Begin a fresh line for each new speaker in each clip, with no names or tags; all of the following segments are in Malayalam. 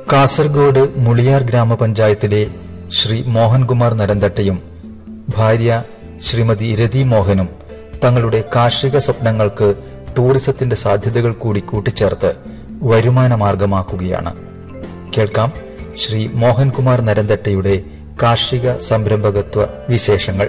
കാസർഗോഡ് മുളിയാർ ഗ്രാമപഞ്ചായത്തിലെ ശ്രീ മോഹൻകുമാർ നരന്തട്ടയും ഭാര്യ ശ്രീമതി രതി മോഹനും തങ്ങളുടെ കാർഷിക സ്വപ്നങ്ങൾക്ക് ടൂറിസത്തിന്റെ സാധ്യതകൾ കൂടി കൂട്ടിച്ചേർത്ത് വരുമാന മാർഗമാക്കുകയാണ് കേൾക്കാം ശ്രീ മോഹൻകുമാർ നരന്തട്ടയുടെ കാർഷിക സംരംഭകത്വ വിശേഷങ്ങൾ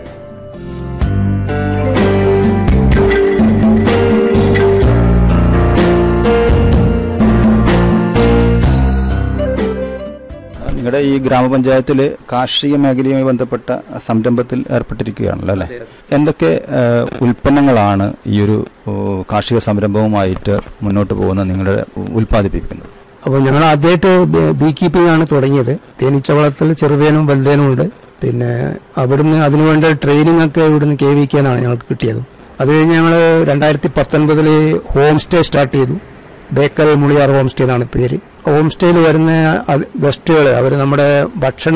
നിങ്ങളുടെ ഈ ഗ്രാമപഞ്ചായത്തിൽ കാർഷിക മേഖലയുമായി ബന്ധപ്പെട്ട സംരംഭത്തിൽ ഏർപ്പെട്ടിരിക്കുകയാണല്ലോ അല്ലേ എന്തൊക്കെ ഏഹ്, ഉൽപ്പന്നങ്ങളാണ് ഈ ഒരു ഓ, കാർഷിക സംരംഭവുമായിട്ട് മുന്നോട്ട് പോകുന്ന നിങ്ങളുടെ ഉൽപ്പാദിപ്പിക്കുന്നത്
അപ്പോൾ ഞങ്ങൾ ആദ്യമായിട്ട് ബീ കീപ്പിംഗ് ആണ് തുടങ്ങിയത് തേനീച്ചവളത്തിൽ ചെറുതേനും വലുതേനും ഉണ്ട് പിന്നെ അവിടുന്ന് അതിനുവേണ്ട ട്രെയിനിങ് ഒക്കെ ഇവിടുന്ന് കെ വി കെന്നാണ് ഞങ്ങൾക്ക് കിട്ടിയത് അത് കഴിഞ്ഞ് ഞങ്ങൾ രണ്ടായിരത്തി പത്തൊൻപതില് ഹോം സ്റ്റേ സ്റ്റാർട്ട് ചെയ്തു ബേക്കൽ മുളിയാർ ഹോം സ്റ്റേ എന്നാണ് പേര് ഹോം സ്റ്റേയിൽ വരുന്ന ഗസ്റ്റുകൾ അവർ നമ്മുടെ ഭക്ഷണ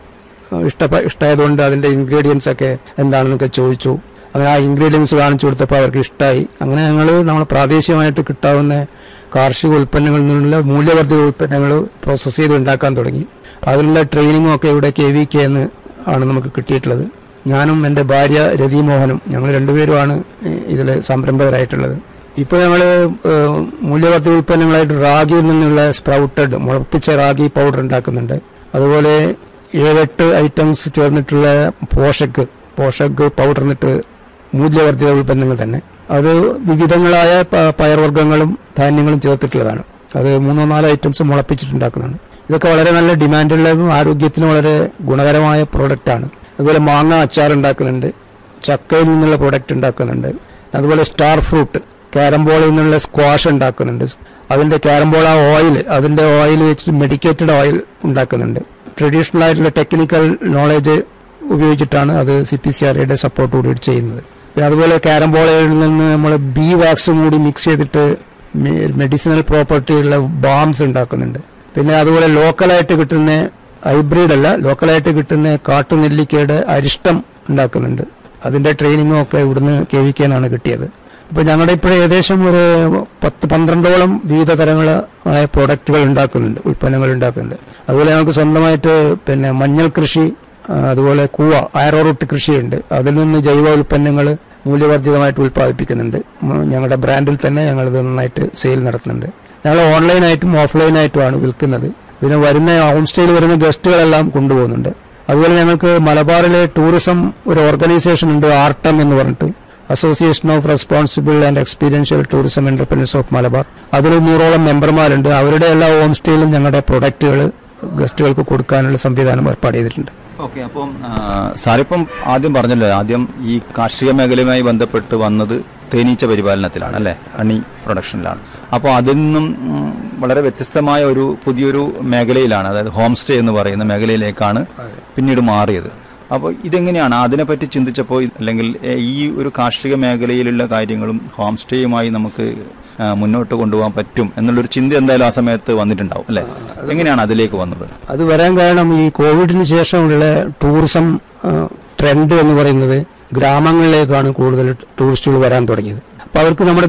ഇഷ്ട ഇഷ്ടമായതുകൊണ്ട് അതിന്റെ ഇൻഗ്രീഡിയൻസ് ഒക്കെ എന്താണെന്നൊക്കെ ചോദിച്ചു അങ്ങനെ ആ ഇൻഗ്രീഡിയൻസ് കാണിച്ചു കൊടുത്തപ്പോൾ അവർക്ക് ഇഷ്ടമായി അങ്ങനെ ഞങ്ങൾ നമ്മൾ പ്രാദേശികമായിട്ട് കിട്ടാവുന്ന കാർഷിക ഉൽപ്പന്നങ്ങളിൽ നിന്നുള്ള മൂല്യവർദ്ധിത ഉൽപ്പന്നങ്ങൾ പ്രോസസ്സ് ചെയ്ത് ഉണ്ടാക്കാൻ തുടങ്ങി അതിനുള്ള ട്രെയിനിങ്ങും ഒക്കെ ഇവിടെ കെ വി കെ എന്ന് ആണ് നമുക്ക് കിട്ടിയിട്ടുള്ളത് ഞാനും എൻ്റെ ഭാര്യ രതി മോഹനും ഞങ്ങൾ രണ്ടുപേരുമാണ് ഇതിൽ സംരംഭകരായിട്ടുള്ളത് ഇപ്പോൾ ഞങ്ങൾ മൂല്യവർദ്ധിത ഉൽപ്പന്നങ്ങളായിട്ട് റാഗിയിൽ നിന്നുള്ള സ്പ്രൗട്ടഡ് മുളപ്പിച്ച റാഗി പൗഡർ ഉണ്ടാക്കുന്നുണ്ട് അതുപോലെ ഏഴെട്ട് ഐറ്റംസ് ചേർന്നിട്ടുള്ള പോഷക് പോഷക് പൗഡർ എന്നിട്ട് മൂല്യവർദ്ധിത ഉൽപ്പന്നങ്ങൾ തന്നെ അത് വിവിധങ്ങളായ പ- പയർവർഗ്ഗങ്ങളും ധാന്യങ്ങളും ചേർത്തിട്ടുള്ളതാണ് അത് മൂന്നോ നാലോ ഐറ്റംസ് മുളപ്പിച്ചിട്ടുണ്ടാക്കുന്നതാണ് ഇതൊക്കെ വളരെ നല്ല ഡിമാൻഡുള്ളതും ആരോഗ്യത്തിന് വളരെ ഗുണകരമായ പ്രോഡക്റ്റാണ് അതുപോലെ മാങ്ങ അച്ചാർ ഉണ്ടാക്കുന്നുണ്ട് ചക്കയിൽ നിന്നുള്ള പ്രോഡക്റ്റ് ഉണ്ടാക്കുന്നുണ്ട് അതുപോലെ സ്റ്റാർ ഫ്രൂട്ട് ക്യാരംബോളിൽ നിന്നുള്ള സ്ക്വാഷ് ഉണ്ടാക്കുന്നുണ്ട് അതിന്റെ ക്യാരംബോള ഓയിൽ അതിന്റെ ഓയിൽ വെച്ചിട്ട് മെഡിക്കേറ്റഡ് ഓയിൽ ഉണ്ടാക്കുന്നുണ്ട് ട്രഡീഷണൽ ആയിട്ടുള്ള ടെക്നിക്കൽ നോളേജ് ഉപയോഗിച്ചിട്ടാണ് അത് സി പി സി ആർഐയുടെ സപ്പോർട്ട് കൂടി ചെയ്യുന്നത് പിന്നെ അതുപോലെ ക്യാരംബോളയിൽ നിന്ന് നമ്മൾ ബി വാക്സും കൂടി മിക്സ് ചെയ്തിട്ട് മെഡിസിനൽ പ്രോപ്പർട്ടി ഉള്ള ബാംസ് ഉണ്ടാക്കുന്നുണ്ട് പിന്നെ അതുപോലെ ലോക്കലായിട്ട് കിട്ടുന്ന ഹൈബ്രിഡ് അല്ല ലോക്കലായിട്ട് കിട്ടുന്ന കാട്ടുനെല്ലിക്കയുടെ അരിഷ്ടം ഉണ്ടാക്കുന്നുണ്ട് അതിന്റെ ട്രെയിനിങ്ങും ഒക്കെ ഇവിടുന്ന് കെ വി കെന്നാണ് കിട്ടിയത് അപ്പൊ ഞങ്ങളുടെ ഇപ്പോൾ ഏകദേശം ഒരു പത്ത് പന്ത്രണ്ടോളം വിവിധ തരങ്ങളായ പ്രോഡക്റ്റുകൾ ഉണ്ടാക്കുന്നുണ്ട് ഉൽപ്പന്നങ്ങൾ ഉണ്ടാക്കുന്നുണ്ട് അതുപോലെ ഞങ്ങൾക്ക് സ്വന്തമായിട്ട് പിന്നെ മഞ്ഞൾ കൃഷി ആ, അതുപോലെ കൂവ അയറോറൂട്ട് കൃഷിയുണ്ട് അതിൽ നിന്ന് ജൈവ ഉൽപ്പന്നങ്ങൾ മൂല്യവർദ്ധിതമായിട്ട് ഉൽപ്പാദിപ്പിക്കുന്നുണ്ട് ഉം, ഞങ്ങളുടെ ബ്രാൻഡിൽ തന്നെ ഞങ്ങളിത് നന്നായിട്ട് സെയിൽ നടത്തുന്നുണ്ട് ഞങ്ങൾ ഓൺലൈനായിട്ടും ഓഫ്ലൈനായിട്ടുമാണ് വിൽക്കുന്നത് പിന്നെ വരുന്ന ഹോം സ്റ്റേയിൽ വരുന്ന ഗസ്റ്റുകളെല്ലാം കൊണ്ടുപോകുന്നുണ്ട് അതുപോലെ ഞങ്ങൾക്ക് മലബാറിലെ ടൂറിസം ഒരു ഓർഗനൈസേഷൻ ഉണ്ട് ആർട്ടം എന്ന് പറഞ്ഞിട്ട് association of responsible and experiential tourism entrepreneurs of Malabar അതിൽ നൂറോളം മെമ്പർമാരുണ്ട് അവരുടെ എല്ലാ ഹോം സ്റ്റേയിലും ഞങ്ങളുടെ പ്രൊഡക്റ്റുകൾ ഗസ്റ്റുകൾക്ക് കൊടുക്കാനുള്ള സംവിധാനം ഏർപ്പാട് ചെയ്തിട്ടുണ്ട്
ഓക്കെ അപ്പം ആ, സാറിപ്പം ആദ്യം പറഞ്ഞല്ലോ ആദ്യം ഈ കാർഷിക മേഖലയുമായി ബന്ധപ്പെട്ട് വന്നത് തേനീച്ച പരിപാലനത്തിലാണ് അല്ലേ ഹണി പ്രൊഡക്ഷനിലാണ് അപ്പോൾ അതിൽ നിന്നും ഉം, വളരെ വ്യത്യസ്തമായ ഒരു പുതിയൊരു മേഖലയിലാണ് അതായത് ഹോം സ്റ്റേ എന്ന് പറയുന്ന മേഖലയിലേക്കാണ് പിന്നീട് മാറിയത് അപ്പോൾ ഇതെങ്ങനെയാണ് അതിനെപ്പറ്റി ചിന്തിച്ചപ്പോൾ അല്ലെങ്കിൽ എ, ഈ ഒരു കാർഷിക മേഖലയിലുള്ള കാര്യങ്ങളും ഹോം സ്റ്റേയുമായി നമുക്ക് ആ, മുന്നോട്ട് കൊണ്ടുപോകാൻ പറ്റും എന്നുള്ളൊരു ചിന്ത എന്തായാലും ആ സമയത്ത് വന്നിട്ടുണ്ടാവും അല്ലേ എങ്ങനെയാണ് അതിലേക്ക് വന്നത്
അത് വരാൻ കാരണം ഈ കോവിഡിന് ശേഷമുള്ള ടൂറിസം ആ, ട്രെൻഡ് എന്ന് പറയുന്നത് ഗ്രാമങ്ങളിലേക്കാണ് കൂടുതൽ ടൂറിസ്റ്റുകൾ വരാൻ തുടങ്ങിയത് അപ്പൊ അവർക്ക് നമ്മുടെ